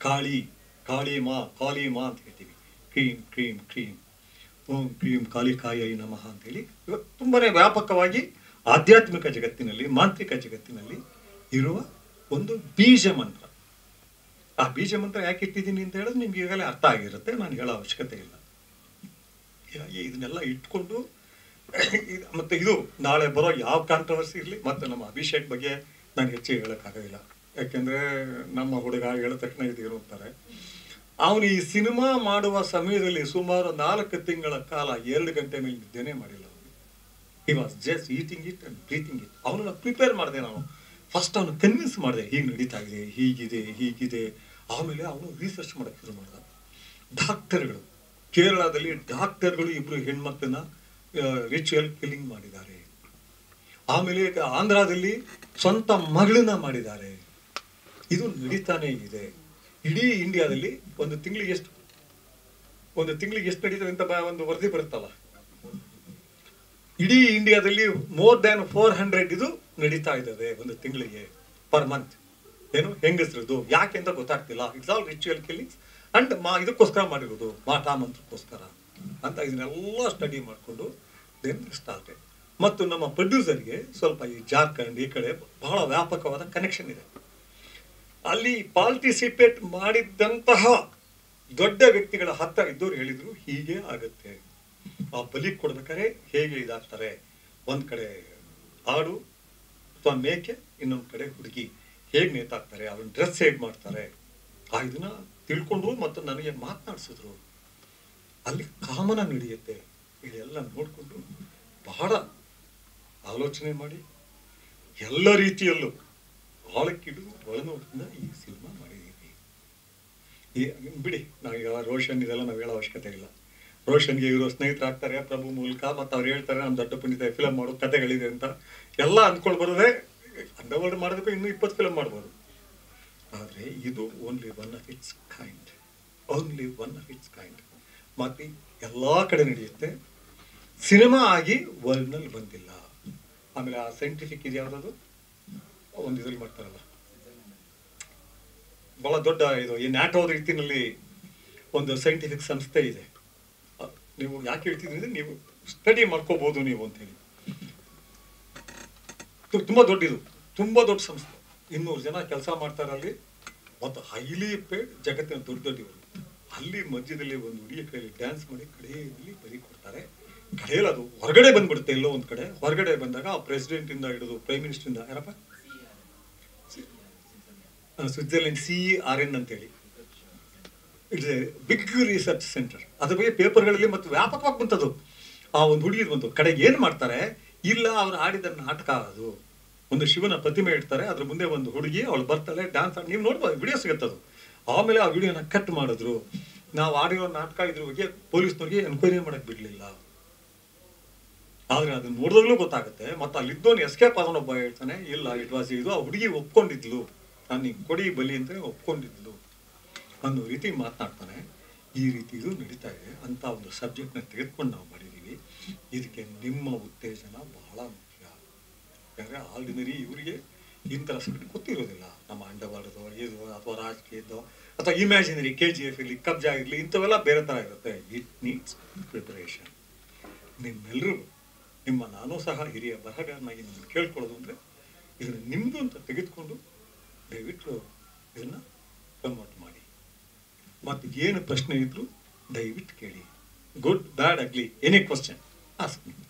ಕಾಳಿ ಕಾಳಿ ಮಾ ಕಾಳಿ ಮಾ ಅಂತ ಹೇಳ್ತೀವಿ ಕ್ರೀಮ್ ಕ್ರೀಮ್ ಕ್ರೀಮ್ ಓಂ ಕ್ರೀಮ್ ಕಾಳಿಕಾಯ ನಮಃ ಅಂತೇಳಿ ಇವಾಗ ತುಂಬಾನೇ ವ್ಯಾಪಕವಾಗಿ ಆಧ್ಯಾತ್ಮಿಕ ಜಗತ್ತಿನಲ್ಲಿ ಮಾಂತ್ರಿಕ ಜಗತ್ತಿನಲ್ಲಿ ಇರುವ ಒಂದು ಬೀಜ ಮಂತ್ರ ಆ ಬೀಜ ಮಂತ್ರ ಯಾಕೆ ಇಟ್ಟಿದ್ದೀನಿ ಅಂತ ಹೇಳಿದ್ರೆ ನಿಮ್ಗೆ ಈಗಲೇ ಅರ್ಥ ಆಗಿರುತ್ತೆ ನಾನು ಹೇಳೋ ಅವಶ್ಯಕತೆ ಇಲ್ಲ ಹೀಗಾಗಿ ಇದನ್ನೆಲ್ಲ ಇಟ್ಕೊಂಡು ಇದು- ಮತ್ತೆ ಇದು ನಾಳೆ ಬರೋ ಯಾವ ಕಾಂಟ್ರವರ್ಸಿ ಇರಲಿ ಮತ್ತೆ ನಮ್ಮ ಅಭಿಷೇಕ್ ಬಗ್ಗೆ ನಾನು ಹೆಚ್ಚಿಗೆ ಹೇಳೋಕ್ಕಾಗೋದಿಲ್ಲ ಯಾಕೆಂದ್ರೆ ನಮ್ಮ ಹುಡುಗ ಹೇಳಿದ ತಕ್ಷಣ ಇದು ಏನು ಅಂತಾರೆ ಅವನು ಈ ಸಿನಿಮಾ ಮಾಡುವ ಸಮಯದಲ್ಲಿ ಸುಮಾರು ನಾಲ್ಕು ತಿಂಗಳ ಕಾಲ ಎರಡು ಗಂಟೆ ಮೇಲೆ ನಿದ್ದೆನೇ ಮಾಡಿಲ್ಲ ಅವನು he was just eating it and breathing it ಅವನನ್ನ ಪ್ರಿಪೇರ್ ಮಾಡಿದೆ ನಾನು ಫಸ್ಟ್ ಅವನು ಕನ್ವಿನ್ಸ್ ಮಾಡಿದೆ ಹೀಗೆ ನಡೀತಾ ಇದೆ ಹೀಗಿದೆ ಹೀಗಿದೆ ಆಮೇಲೆ ಅವನು ರಿಸರ್ಚ್ ಮಾಡಕ್ಕೆ ಶುರು ಮಾಡಿದ ಡಾಕ್ಟರ್ಗಳು ಕೇರಳದಲ್ಲಿ ಡಾಕ್ಟರ್ಗಳು ಇಬ್ರು ಹೆಣ್ಮಕ್ಳನ್ನ ರಿಚುವಲ್ ಕಿಲ್ಲಿಂಗ್ ಮಾಡಿದ್ದಾರೆ ಆಮೇಲೆ ಆಂಧ್ರದಲ್ಲಿ ಸ್ವಂತ ಮಗಳನ್ನ ಮಾಡಿದ್ದಾರೆ ಇದು ನಡೀತಾನೆ ಇದೆ ಇಡೀ ಇಂಡಿಯಾದಲ್ಲಿ ಒಂದು ತಿಂಗಳಿಗೆ ಎಷ್ಟು ಒಂದು ತಿಂಗಳಿಗೆ ಎಷ್ಟು ನಡೀತದೆ ಅಂತ ಬ- ಒಂದು ವರದಿ ಬರುತ್ತಲ್ಲ ಇಡೀ ಇಂಡಿಯಾದಲ್ಲಿ ಮೋರ್ ದ್ಯಾನ್ ಫೋರ್ ಹಂಡ್ರೆಡ್ ಇದು ನಡೀತಾ ಇದ್ದಾವೆ ಒಂದು ತಿಂಗಳಿಗೆ ಪರ್ ಮಂತ್ ಏನು ಹೆಂಗಸ್ರದ್ದು ಯಾಕೆ ಅಂತ ಗೊತ್ತಾಗ್ತಿಲ್ಲ it's all ritual killings and Ma ಇದಕ್ಕೋಸ್ಕರ ಮಾಡಿರೋದು ಮಾಟ ಮಂತ್ರಕ್ಕೋಸ್ಕರ ಅಂತ ಇದನ್ನೆಲ್ಲ ಸ್ಟಡಿ ಮಾಡಿಕೊಂಡು ದೆನ್ ಸ್ಟಾರ್ಟೆಡ್ ಮತ್ತು ನಮ್ಮ ಪ್ರೊಡ್ಯೂಸರ್ಗೆ ಸ್ವಲ್ಪ ಈ ಜಾರ್ಖಂಡ್ ಈ ಕಡೆ ಬಹಳ ವ್ಯಾಪಕವಾದ ಕನೆಕ್ಷನ್ ಇದೆ ಅಲ್ಲಿ ಪಾರ್ಟಿಸಿಪೇಟ್ ಮಾಡಿದ್ದಂತಹ ದೊಡ್ಡ ವ್ಯಕ್ತಿಗಳ ಹತ್ತ ಇದ್ದವ್ರು ಹೇಳಿದ್ರು ಹೀಗೆ ಆಗತ್ತೆ ಆ ಬಲಿ ಕೊಡ್ಬೇಕಾದ್ರೆ ಹೇಗೆ ಇದಾಗ್ತಾರೆ ಒಂದ್ ಕಡೆ ಆಡು ಅಥವಾ ಮೇಕೆ ಇನ್ನೊಂದ್ ಕಡೆ ಹುಡುಗಿ ಹೇಗೆ ನೇತಾಕ್ತಾರೆ ಅವ್ರ ಡ್ರೆಸ್ ಹೇಗೆ ಮಾಡ್ತಾರೆ ಆ ಇದನ್ನ ತಿಳ್ಕೊಂಡ್ರು ಮತ್ತು ನನಗೆ ಮಾತನಾಡಿಸಿದ್ರು ಅಲ್ಲಿ ಕಾಮನ ನಡೆಯುತ್ತೆ ಇದೆಲ್ಲ ನೋಡಿಕೊಂಡು ಬಹಳ ಆಲೋಚನೆ ಮಾಡಿ ಎಲ್ಲ ರೀತಿಯಲ್ಲೂ ಆಳಕ್ಕಿಡಿದು ಒಳನೋಟದಿಂದ ಈ ಸಿನಿಮಾ ಮಾಡಿದ್ದೀವಿ ಈ ಬಿಡಿ ನಾವು ಈಗ ರೋಷನ್ ಇದೆಲ್ಲ ನಾವು ಹೇಳೋ ಅವಶ್ಯಕತೆ ಇಲ್ಲ ರೋಷನ್ಗೆ ಇವರು ಸ್ನೇಹಿತರಾಗ್ತಾರೆ ಪ್ರಭು ಮೂಲಕ ಮತ್ತು ಅವ್ರು ಹೇಳ್ತಾರೆ ನಮ್ಮ ದೊಡ್ಡ ಪುಣ್ಯದ ಫಿಲಮ್ ಮಾಡೋ ಕಥೆಗಳಿದೆ ಅಂತ ಎಲ್ಲ ಅಂದ್ಕೊಳ್ಬರೋದೇ ಅಂಡರ್ವರ್ಲ್ಡ್ ಮಾಡೋದಕ್ಕೂ ಇನ್ನೂ ಇಪ್ಪತ್ತು ಫಿಲಮ್ ಮಾಡ್ಬೋದು ಆದರೆ ಇದು only one of its kind only one of its kind ಮತ್ತು ಎಲ್ಲ ಕಡೆ ನಡೆಯುತ್ತೆ ಸಿನಿಮಾ ಆಗಿ ವರ್ಲ್ಡ್ನಲ್ಲಿ ಬಂದಿಲ್ಲ ಆಮೇಲೆ ಆ ಸೈಂಟಿಫಿಕ್ ಇದು ಯಾವುದದು ಒಂದು ಇದ್ರಲ್ಲಿ ಮಾಡ್ತಾರಲ್ಲ ಬಹಳ ದೊಡ್ಡ ಇದು ಈ ನ್ಯಾಟೋ ರೀತಿನಲ್ಲಿ ಒಂದು ಸೈಂಟಿಫಿಕ್ ಸಂಸ್ಥೆ ಇದೆ ಅ, ನೀವು ಯಾಕೆ ಹೇಳ್ತಿದ್ರಿ ಅಂದ್ರೆ ನೀವು ಸ್ಟಡಿ ಮಾಡ್ಕೋಬಹುದು ನೀವು ಅಂತೇಳಿ ತು- ತುಂಬಾ ದೊಡ್ಡದು ತುಂಬಾ ದೊಡ್ಡ ಸಂಸ್ಥೆ ಇನ್ನೂರು ಜನ ಕೆಲಸ ಮಾಡ್ತಾರೆ ಅಲ್ಲಿ ಮತ್ತು ಹೈಲಿ ಪೇಡ್ ಜಗತ್ತಿನ ದೊಡ್ಡ ದೊಡ್ಡವರು ಅಲ್ಲಿ ಮಧ್ಯದಲ್ಲಿ ಒಂದು ಹುಡುಗಿಯ ಕೈಯಲ್ಲಿ ಡ್ಯಾನ್ಸ್ ಮಾಡಿ ಕಡೆಯಲ್ಲಿ ಬರಿ ಕೊಡ್ತಾರೆ ಕಡೆಯಲ್ಲಿ ಅದು ಹೊರಗಡೆ ಬಂದ್ಬಿಡುತ್ತೆ ಎಲ್ಲೋ ಒಂದ್ ಕಡೆ ಹೊರಗಡೆ ಬಂದಾಗ ಆ ಪ್ರೆಸಿಡೆಂಟ್ ಇಂದ ಹಿಡಿದು ಪ್ರೈಮ್ ಮಿನಿಸ್ಟರ್ ಇಂದ ಯಾರಪ್ಪ ಆ, ಸ್ವಿಟ್ಜರ್ಲೆಂಡ್ ಸಿ ಆರ್ ಎನ್ ಅಂತೇಳಿ it's a big research centre ಅದ್ರ ಬಗ್ಗೆ ಪೇಪರ್ಗಳಲ್ಲಿ ಮತ್ತು ವ್ಯಾಪಕವಾಗಿ ಬಂತದ್ದು ಆ ಒಂದು ಹುಡುಗಿ ಬಂತು ಕಡೆಗೆ ಏನು ಮಾಡ್ತಾರೆ ಇಲ್ಲ ಅವ್ರು ಆಡಿದ ನಾಟಕ ಅದು ಒಂದು ಶಿವನ ಪ್ರತಿಮೆ ಇಡ್ತಾರೆ ಅದ್ರ ಮುಂದೆ ಒಂದು ಹುಡುಗಿ ಅವಳು ಬರ್ತಾಳೆ ಡ್ಯಾನ್ಸ್ ನೀವು ನೋಡ್ಬೋದು ವಿಡಿಯೋ ಸಿಗುತ್ತದು ಆಮೇಲೆ ಆ ವಿಡಿಯೋನ ಕಟ್ ಮಾಡಿದ್ರು ನಾವು ಆಡಿರೋ ನಾಟಕ ಇದ್ರ ಬಗ್ಗೆ ಪೊಲೀಸ್ನವ್ರಿಗೆ ಎನ್ಕ್ವೈರಿ ಮಾಡಕ್ ಬಿಡ್ಲಿಲ್ಲ ಆದ್ರೆ ಅದನ್ನ ನೋಡಿದಾಗ್ಲೂ ಗೊತ್ತಾಗುತ್ತೆ ಮತ್ತೆ ಅಲ್ಲಿದ್ದವನು ಎಸ್ಕೇಪ್ ಆದವನೊಬ್ಬ ಹೇಳ್ತಾನೆ ಇಲ್ಲ ಇಟ್ ವಾಸ್ ಇದು ಆ ಹುಡುಗಿ ಒಪ್ಕೊಂಡಿದ್ಲು ನಾನು ಹಿಂಗ್ ಕೊಡಿ ಬಲಿ ಅಂತ ಒಪ್ಕೊಂಡಿದ್ಲು ಅನ್ನೋ ರೀತಿ ಮಾತನಾಡ್ತಾನೆ ಈ ರೀತಿ ಇದು ನಡೀತಾ ಇದೆ ಅಂತ ಒಂದು ಸಬ್ಜೆಕ್ಟ್ನ ತೆಗೆದುಕೊಂಡು ನಾವು ಮಾಡಿದ್ದೀವಿ ಇದಕ್ಕೆ ನಿಮ್ಮ ಉತ್ತೇಜನ ಬಹಳ ಮುಖ್ಯ ಯಾಕಂದ್ರೆ ಆರ್ಡಿನರಿ ಇವರಿಗೆ ಇಂಥ ಸಬ್ಜೆಕ್ಟ್ ಗೊತ್ತಿರೋದಿಲ್ಲ ನಮ್ಮ ಅಂಡವಾಡದೋ ಇದು ಅಥವಾ ರಾಜಕೀಯದೋ ಅಥವಾ ಇಮ್ಯಾಜಿನರಿ ಕೆ ಜಿ ಎಫ್ ಇರಲಿ ಕಬ್ಜಾ ಇರಲಿ ಇಂಥವೆಲ್ಲ ಬೇರೆ ಥರ ಇರುತ್ತೆ ಇಟ್ ನೀಡ್ಸ್ ಪ್ರಿಪರೇಷನ್ ನಿಮ್ಮೆಲ್ಲರೂ ನಿಮ್ಮ ನಾನು ಸಹ ಹಿರಿಯ ಬರಹಗಾರನಾಗಿ ನಿಮ್ಮನ್ನು ಕೇಳ್ಕೊಳ್ಳೋದು ಅಂದರೆ ಇದನ್ನು ನಿಮ್ಮದು ಅಂತ ತೆಗೆದುಕೊಂಡು ದಯವಿಟ್ಟು ಇದನ್ನು ಪ್ರಮೋಟ್ ಮಾಡಿ ಮತ್ತು ಏನು ಪ್ರಶ್ನೆ ಇದ್ರೂ ದಯವಿಟ್ಟು ಕೇಳಿ good bad ugly any question ask me